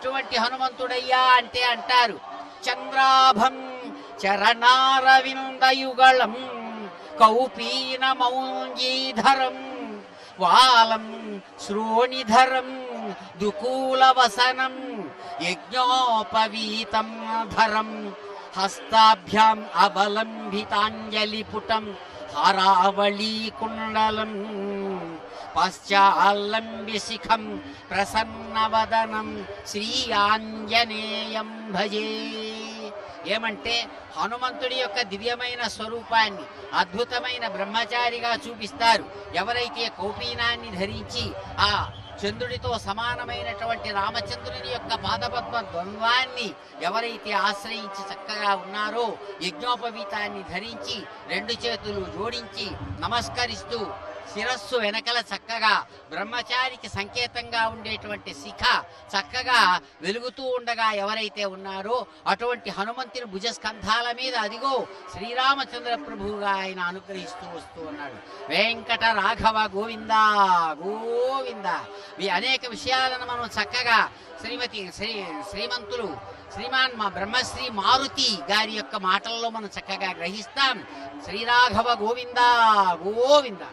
ఎటువంటి హనుమంతుడయ్యా అంటే అంటారు చంద్రాభం చరణారవిందయుగళం కౌపీనమౌంజీధరం వాలం శ్రోణిధరం దుకూలవసనం యజ్ఞోపవీతం ధరం హస్తాభ్యాం అవలంబితాంజలిపుటం హారావళీకుండలం పశ్చాల్లంబి శిఖం ప్రసన్నవదనం శ్రీ ఆంజనేయం భజే ఏమంటే హనుమంతుడి యొక్క దివ్యమైన స్వరూపాన్ని అద్భుతమైన బ్రహ్మచారిగా చూపిస్తారు ఎవరైతే కౌపీనాన్ని ధరించి ఆ చంద్రుడితో సమానమైనటువంటి రామచంద్రుని యొక్క పాదపద్మ ద్వంద్వాన్ని ఎవరైతే ఆశ్రయించి చక్కగా ఉన్నారో యజ్ఞోపవీతాన్ని ధరించి రెండు చేతులు జోడించి నమస్కరిస్తూ శిరస్సు వెనకల చక్కగా బ్రహ్మచారికి సంకేతంగా ఉండేటువంటి శిఖ చక్కగా వెలుగుతూ ఉండగా ఎవరైతే ఉన్నారో అటువంటి హనుమంతుని భుజస్కంధాల మీద అదిగో శ్రీరామచంద్ర ప్రభువుగా ఆయన అనుగ్రహిస్తూ వస్తూ ఉన్నాడు వెంకట రాఘవ గోవింద గోవింద ఈ అనేక విషయాలను మనం చక్కగా శ్రీమతి శ్రీ శ్రీమంతులు శ్రీమాన్ మా బ్రహ్మశ్రీ మారుతి గారి యొక్క మాటల్లో మనం చక్కగా గ్రహిస్తాం శ్రీరాఘవ గోవింద గోవింద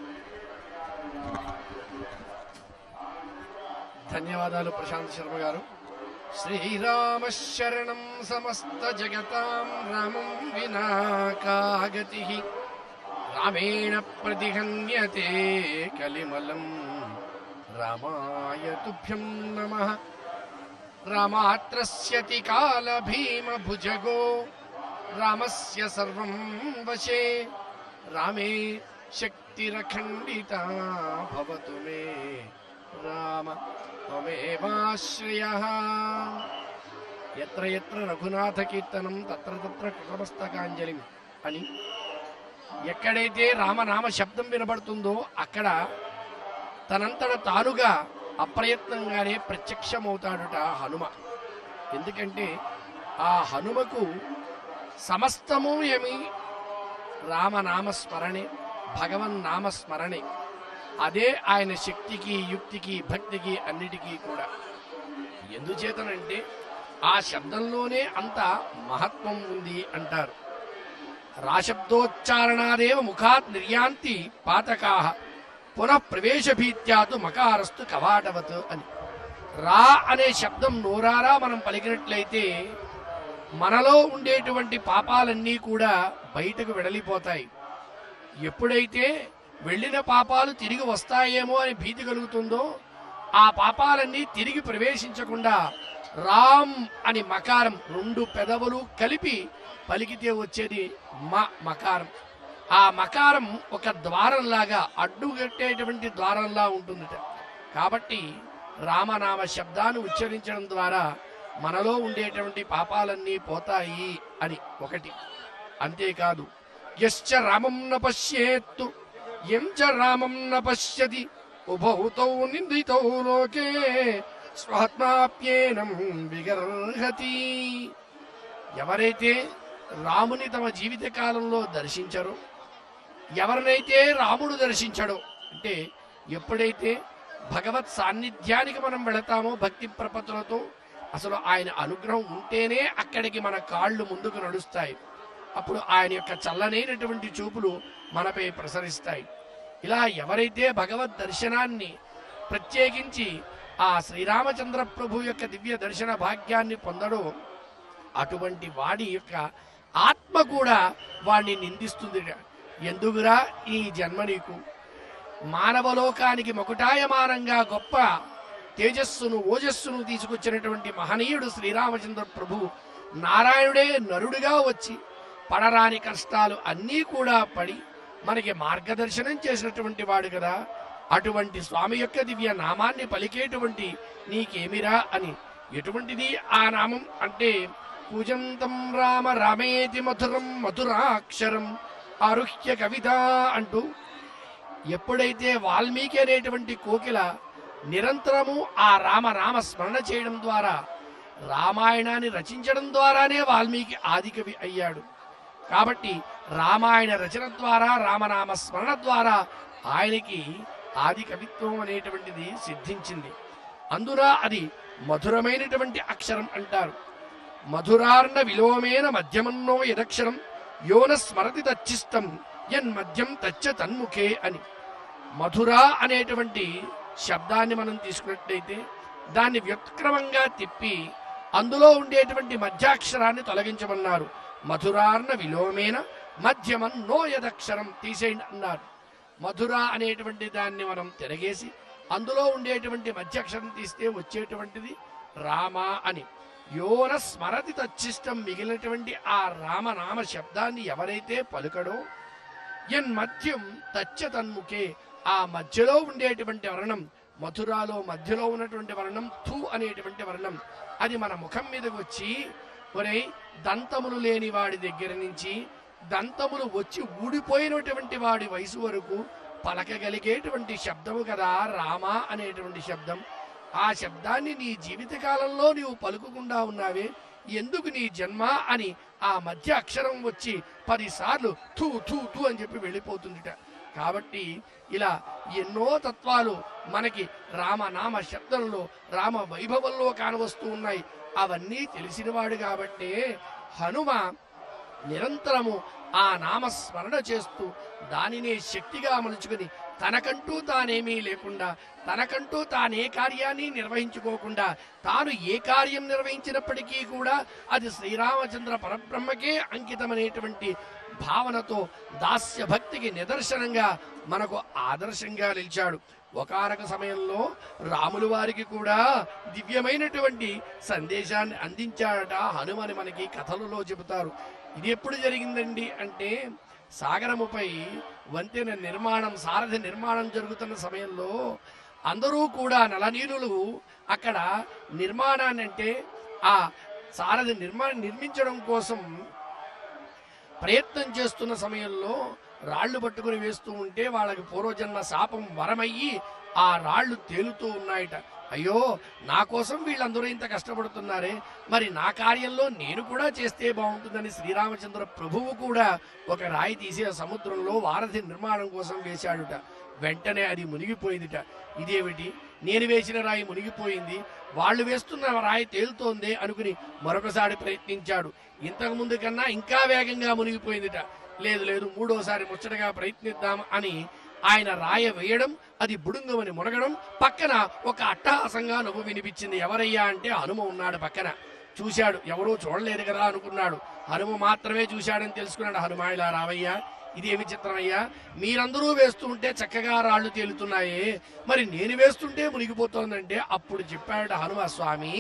ధన్యవాదాలు ప్రశాంత్ శర్మ గారు శ్రీరామ శరణం సమస్త జగతాం రామం వినా కాగతి రామేణ ప్రతిహన్యతే కలిమలం రామాయ తుభ్యం నమ రామాత్రస్యతి కాల భీమ భుజగో రామస్య సర్వం వశే రామే శక్తిరఖండిత భవతు మే రామ త్వమేవాశ్రయ ఎత్ర ఎత్ర రఘునాథ కీర్తనం తత్ర తత్ర కృతమస్తకాంజలి అని ఎక్కడైతే రామనామ శబ్దం వినబడుతుందో అక్కడ తనంతట తానుగా అప్రయత్నంగానే ప్రత్యక్షమవుతాడుట హనుమ ఎందుకంటే ఆ హనుమకు సమస్తము ఏమి రామనామ స్మరణే భగవన్ నామ స్మరణే అదే ఆయన శక్తికి యుక్తికి భక్తికి అన్నిటికీ కూడా ఎందుచేతనంటే ఆ శబ్దంలోనే అంత మహత్వం ఉంది అంటారు రాశబ్దోచ్చారణాదేవ ముఖాత్ నిర్యాంతి పాతకాహ పునః ప్రవేశభీత్యాతు మకారస్తు కవాటవత్ అని రా అనే శబ్దం నోరారా మనం పలికినట్లయితే మనలో ఉండేటువంటి పాపాలన్నీ కూడా బయటకు వెడలిపోతాయి ఎప్పుడైతే వెళ్ళిన పాపాలు తిరిగి వస్తాయేమో అని భీతి కలుగుతుందో ఆ పాపాలన్నీ తిరిగి ప్రవేశించకుండా రామ్ అని మకారం రెండు పెదవులు కలిపి పలికితే వచ్చేది మ మకారం ఆ మకారం ఒక ద్వారంలాగా అడ్డుగట్టేటువంటి ద్వారంలా ఉంటుందిట కాబట్టి రామనామ శబ్దాన్ని ఉచ్చరించడం ద్వారా మనలో ఉండేటువంటి పాపాలన్నీ పోతాయి అని ఒకటి అంతేకాదు యశ్చ రామం న పశ్యేత్తు యం చ రామం న పశ్యతి ఉభౌతౌ నిందితౌ లోకే స్వాత్మాప్యేనం విగర్హతి ఎవరైతే రాముని తమ జీవిత కాలంలో దర్శించరో ఎవరినైతే రాముడు దర్శించడో అంటే ఎప్పుడైతే భగవత్ సాన్నిధ్యానికి మనం వెళతామో భక్తి ప్రపత్తులతో అసలు ఆయన అనుగ్రహం ఉంటేనే అక్కడికి మన కాళ్ళు ముందుకు నడుస్తాయి అప్పుడు ఆయన యొక్క చల్లనైనటువంటి చూపులు మనపై ప్రసరిస్తాయి ఇలా ఎవరైతే భగవద్ దర్శనాన్ని ప్రత్యేకించి ఆ శ్రీరామచంద్ర ప్రభు యొక్క దివ్య దర్శన భాగ్యాన్ని పొందడో అటువంటి వాడి యొక్క ఆత్మ కూడా వాడిని నిందిస్తుంది ఎందుకురా ఈ జన్మ నీకు మానవలోకానికి మకుటాయమానంగా గొప్ప తేజస్సును ఓజస్సును తీసుకొచ్చినటువంటి మహనీయుడు శ్రీరామచంద్ర ప్రభు నారాయణుడే నరుడిగా వచ్చి పడరాని కష్టాలు అన్నీ కూడా పడి మనకి మార్గదర్శనం చేసినటువంటి వాడు కదా అటువంటి స్వామి యొక్క దివ్య నామాన్ని పలికేటువంటి నీకేమిరా అని ఎటువంటిది ఆ నామం అంటే పూజంతం రామ రామేతి మధురం మధురాక్షరం ఆరుహ్య కవిత అంటూ ఎప్పుడైతే వాల్మీకి అనేటువంటి కోకిల నిరంతరము ఆ రామ నామ స్మరణ చేయడం ద్వారా రామాయణాన్ని రచించడం ద్వారానే వాల్మీకి ఆదికవి అయ్యాడు కాబట్టి రామాయణ రచన ద్వారా రామనామ స్మరణ ద్వారా ఆయనకి ఆది కవిత్వం అనేటువంటిది సిద్ధించింది అందున అది మధురమైనటువంటి అక్షరం అంటారు మధురార్ణ విలోమేన మధ్యమన్నో యదక్షరం యోన స్మరతి తచ్చిష్టం యన్మధ్యం తచ్చ తన్ముఖే అని మధుర అనేటువంటి శబ్దాన్ని మనం తీసుకున్నట్లయితే దాన్ని వ్యుత్క్రమంగా తిప్పి అందులో ఉండేటువంటి మధ్యాక్షరాన్ని తొలగించమన్నారు మధురార్ణ విలోమేన మధ్యమం నో యదక్షరం తీసేయండి అన్నారు మధుర అనేటువంటి దాన్ని మనం తిరగేసి అందులో ఉండేటువంటి మధ్యాక్షరం తీస్తే వచ్చేటువంటిది రామ అని యోన స్మరతి తచ్చిష్టం మిగిలినటువంటి ఆ రామనామ శబ్దాన్ని ఎవరైతే పలుకడో ఎన్ మధ్యం తచ్చ తన్ముఖే ఆ మధ్యలో ఉండేటువంటి వర్ణం మధురాలో మధ్యలో ఉన్నటువంటి వర్ణం థు అనేటువంటి వర్ణం అది మన ముఖం మీదకి వచ్చి ఒరేయ్ దంతములు లేని వాడి దగ్గర నుంచి దంతములు వచ్చి ఊడిపోయినటువంటి వాడి వయసు వరకు పలకగలిగేటువంటి శబ్దము కదా రామ అనేటువంటి శబ్దం ఆ శబ్దాన్ని నీ జీవిత కాలంలో నీవు పలుకకుండా ఉన్నావే ఎందుకు నీ జన్మ అని ఆ మధ్య అక్షరం వచ్చి పదిసార్లు థూ థూ థూ అని చెప్పి వెళ్ళిపోతుందిట కాబట్టి ఇలా ఎన్నో తత్వాలు మనకి రామనామ శబ్దంలో రామ వైభవంలో కానవస్తూ ఉన్నాయి అవన్నీ తెలిసినవాడు కాబట్టే హనుమ నిరంతరము ఆ నామస్మరణ చేస్తూ దానినే శక్తిగా మలుచుకుని తనకంటూ తానేమీ లేకుండా తనకంటూ తానే కార్యాన్ని నిర్వహించుకోకుండా తాను ఏ కార్యం నిర్వహించినప్పటికీ కూడా అది శ్రీరామచంద్ర పరబ్రహ్మకే అంకితమనేటువంటి భావనతో దాస్య భక్తికి నిదర్శనంగా మనకు ఆదర్శంగా నిలిచాడు ఒకానొక సమయంలో రాములు వారికి కూడా దివ్యమైనటువంటి సందేశాన్ని అందించాడట హనుమని మనకి కథలలో చెబుతారు ఇది ఎప్పుడు జరిగిందండి అంటే సాగరముపై వంతెన నిర్మాణం సారథి నిర్మాణం జరుగుతున్న సమయంలో అందరూ కూడా నలనీరులు అక్కడ నిర్మాణాన్ని అంటే ఆ సారథి నిర్మాణం నిర్మించడం కోసం ప్రయత్నం చేస్తున్న సమయంలో రాళ్లు పట్టుకుని వేస్తూ ఉంటే వాళ్ళకి పూర్వజన్మ శాపం వరమయ్యి ఆ రాళ్లు తేలుతూ ఉన్నాయట అయ్యో నా కోసం వీళ్ళందరూ ఇంత కష్టపడుతున్నారే మరి నా కార్యంలో నేను కూడా చేస్తే బాగుంటుందని శ్రీరామచంద్ర ప్రభువు కూడా ఒక రాయి తీసి ఆ సముద్రంలో వారధి నిర్మాణం కోసం వేశాడుట వెంటనే అది మునిగిపోయిందిట ఇదేమిటి నేను వేసిన రాయి మునిగిపోయింది వాళ్ళు వేస్తున్న రాయి తేలుతోంది అనుకుని మరొకసారి ప్రయత్నించాడు ఇంతకు ముందు కన్నా ఇంకా వేగంగా మునిగిపోయిందిట లేదు లేదు మూడోసారి ముచ్చటగా ప్రయత్నిద్దాం అని ఆయన రాయ వేయడం అది బుడుంగమని మునగడం పక్కన ఒక అట్టహాసంగా నవ్వు వినిపించింది ఎవరయ్యా అంటే హనుమ ఉన్నాడు పక్కన చూశాడు ఎవరూ చూడలేదు కదా అనుకున్నాడు హనుమ మాత్రమే చూశాడని తెలుసుకున్నాడు హనుమ ఇలా రావయ్యా ఇదేమి చిత్రమయ్యా మీరందరూ వేస్తూ ఉంటే చక్కగా రాళ్ళు తేలుతున్నాయే మరి నేను వేస్తుంటే మునిగిపోతోందంటే అప్పుడు చెప్పాడు హనుమ స్వామి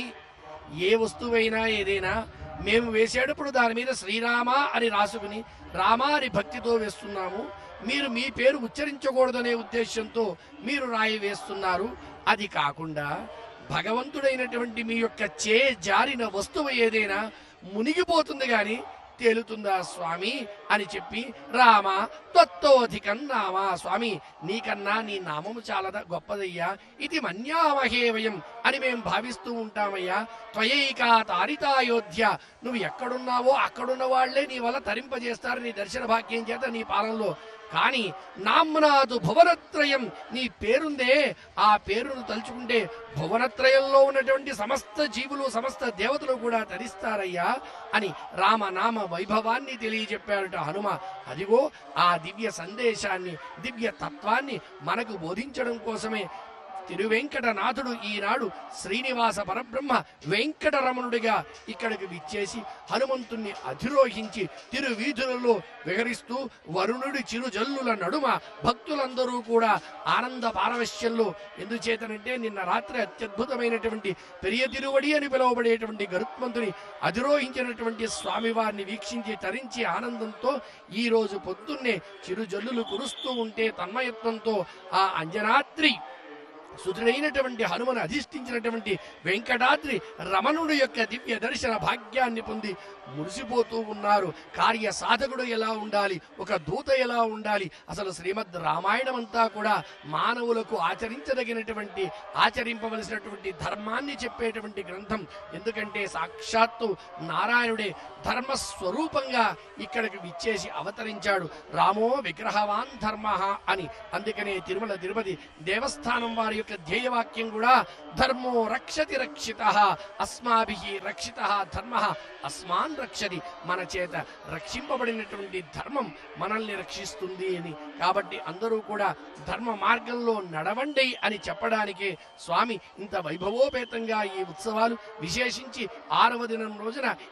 ఏ వస్తువైనా ఏదైనా మేము వేసేటప్పుడు దాని మీద శ్రీరామ అని రాసుకుని రామ అని భక్తితో వేస్తున్నాము మీరు మీ పేరు ఉచ్చరించకూడదనే ఉద్దేశంతో మీరు రాయి వేస్తున్నారు అది కాకుండా భగవంతుడైనటువంటి మీ యొక్క చే జారిన వస్తువు ఏదైనా మునిగిపోతుంది కానీ తేలుతుందా స్వామి అని చెప్పి రామ తత్వోధికం నామ స్వామి నీకన్నా నీ నామము చాలా గొప్పదయ్యా ఇది మన్యామహే వయం అని మేము భావిస్తూ ఉంటామయ్యా త్వయైకా తారితాయోధ్య నువ్వు ఎక్కడున్నావో అక్కడున్న వాళ్లే నీ వల్ల తరింపజేస్తారు నీ దర్శన భాగ్యం చేత నీ పాలనలో కానీ నామ్నాదు భువనత్రయం నీ పేరుందే ఆ పేరును తలుచుకుంటే భువనత్రయంలో ఉన్నటువంటి సమస్త జీవులు సమస్త దేవతలు కూడా తరిస్తారయ్యా అని రామనామ వైభవాన్ని తెలియజెప్పారట హనుమ అదిగో ఆ దివ్య సందేశాన్ని దివ్య తత్వాన్ని మనకు బోధించడం కోసమే తిరువెంకటనాథుడు ఈనాడు శ్రీనివాస పరబ్రహ్మ వెంకటరమణుడిగా ఇక్కడికి విచ్చేసి హనుమంతుణ్ణి అధిరోహించి తిరువీధులలో విహరిస్తూ వరుణుడి చిరుజల్లుల నడుమ భక్తులందరూ కూడా ఆనంద పారవశ్యంలో ఎందుచేతనంటే నిన్న రాత్రి అత్యద్భుతమైనటువంటి పెరియ తిరువడి అని పిలువబడేటువంటి గరుత్మంతుని అధిరోహించినటువంటి స్వామివారిని వీక్షించి తరించి ఆనందంతో ఈ రోజు పొద్దున్నే చిరుజల్లులు కురుస్తూ ఉంటే తన్మయత్వంతో ఆ అంజనాద్రి సుదృఢైనటువంటి హనుమను అధిష్ఠించినటువంటి వెంకటాద్రి రమణుడు యొక్క దివ్య దర్శన భాగ్యాన్ని పొంది మురిసిపోతూ ఉన్నారు కార్య సాధకుడు ఎలా ఉండాలి ఒక దూత ఎలా ఉండాలి అసలు శ్రీమద్ రామాయణం అంతా కూడా మానవులకు ఆచరించదగినటువంటి ఆచరింపవలసినటువంటి ధర్మాన్ని చెప్పేటువంటి గ్రంథం ఎందుకంటే సాక్షాత్తు నారాయణుడే ధర్మ స్వరూపంగా ఇక్కడికి విచ్చేసి అవతరించాడు రామో విగ్రహవాన్ ధర్మ అని అందుకనే తిరుమల తిరుపతి దేవస్థానం వారి యొక్క యొక్క ధ్యేయవాక్యం కూడా ధర్మో రక్షతి రక్షిత అస్మాభి రక్షిత ధర్మ అస్మాన్ రక్షతి మన చేత రక్షింపబడినటువంటి ధర్మం మనల్ని రక్షిస్తుంది అని కాబట్టి అందరూ కూడా ధర్మ మార్గంలో నడవండి అని చెప్పడానికి స్వామి ఇంత వైభవోపేతంగా ఈ ఉత్సవాలు విశేషించి ఆరవ దినం రోజున